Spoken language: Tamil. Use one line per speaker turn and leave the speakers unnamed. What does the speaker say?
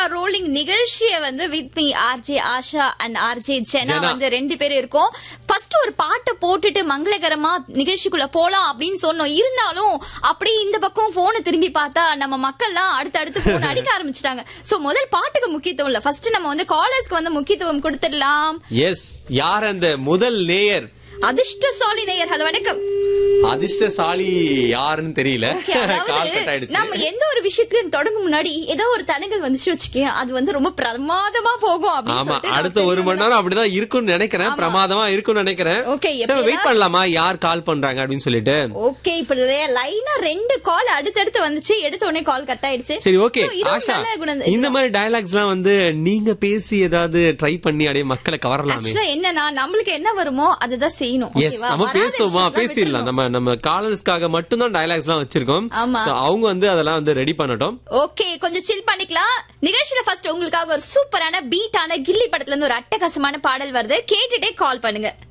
கேமரா ரோலிங் நிகழ்ச்சியை வந்து with me RJ Asha and RJ Jena
Jena.
வந்து ரெண்டு பேரும் இருக்கோம் ஃபர்ஸ்ட் ஒரு பாட்டை போட்டுட்டு மங்களகரமா நிகழ்ச்சிக்குள்ள போலாம் அப்படின்னு சொன்னோம் இருந்தாலும் அப்படியே இந்த பக்கம் போனை திரும்பி பார்த்தா நம்ம மக்கள்லாம் அடுத்து அடுத்து போன் அடிக்க ஆரம்பிச்சிட்டாங்க சோ முதல் பாட்டுக்கு முக்கியத்துவம் இல்ல ஃபர்ஸ்ட் நம்ம வந்து காலர்ஸ்க்கு வந்து முக்கியத்துவம் கொடுத்துடலாம்
எஸ் யார் அந்த முதல் நேயர்
அதிர்ஷ்டசாலி நேயர் ஹலோ வணக்கம்
அதிர்ஷ்டசாலி யாருன்னு தெரியல
Okay,
கால்
அதாவது
கட் ஆயிடுச்சு
நம்ம எந்த ஒரு விஷயத்தையும் தொடங்கும் முன்னாடி ஏதோ ஒரு தடங்கள் வந்துச்சு வச்சுக்கேன் அது வந்து ரொம்ப பிரமாதமா போகும் அப்படின்னு
ஆமா
சொல்லிட்டு
அடுத்த
நம்ம
ஒரு மணி நேரம் அப்படிதான் இருக்கும்னு நினைக்கிறேன்
ஆமா.
பிரமாதமா இருக்கும்னு நினைக்கிறேன்
Okay,
சரி
எப்படியா-
வெயிட் பண்ணலாமா யார் கால் பண்றாங்க அப்படின்னு சொல்லிட்டு
ஓகே இப்ப லைனா ரெண்டு கால் அடுத்தடுத்து வந்துச்சு எடுத்த உடனே கால் கட் ஆயிடுச்சு
சரி ஓகே
So, இதுவும்
ஆஷா
நல்ல குணம்
இந்த மாதிரி டயலாக்ஸ் எல்லாம் வந்து நீங்க பேசி ஏதாவது ட்ரை பண்ணி அப்படியே மக்களை கவரலாமே
ஆக்சுவலா என்னன்னா நம்மளுக்கு என்ன வருமோ அதுதான் செய்யணும்
எஸ்
ஓகேவா?
நம்ம
வராத
பேசுவோமா
விஷயத்தெல்லாம்
பேசிடலாம் நம்ம நம்ம காலர்ஸ்க்காக மட்டும்தான் டயலாக்ஸ் எல்லாம் வச்சிருக்கோம்
ஆமா.
So, அவங்க வந்து அதெல்லாம் வந்து ரெடி பண்ணட்டும்
ஓகே கொஞ்சம் சில் பண்ணிக்கலாம் நிகழ்ச்சியில ஃபர்ஸ்ட் உங்களுக்காக ஒரு சூப்பரான பீட்டான கில்லி படத்துல இருந்து ஒரு அட்டகாசமான பாடல் வருது கேட்டுட்டே கால் பண்ணுங்க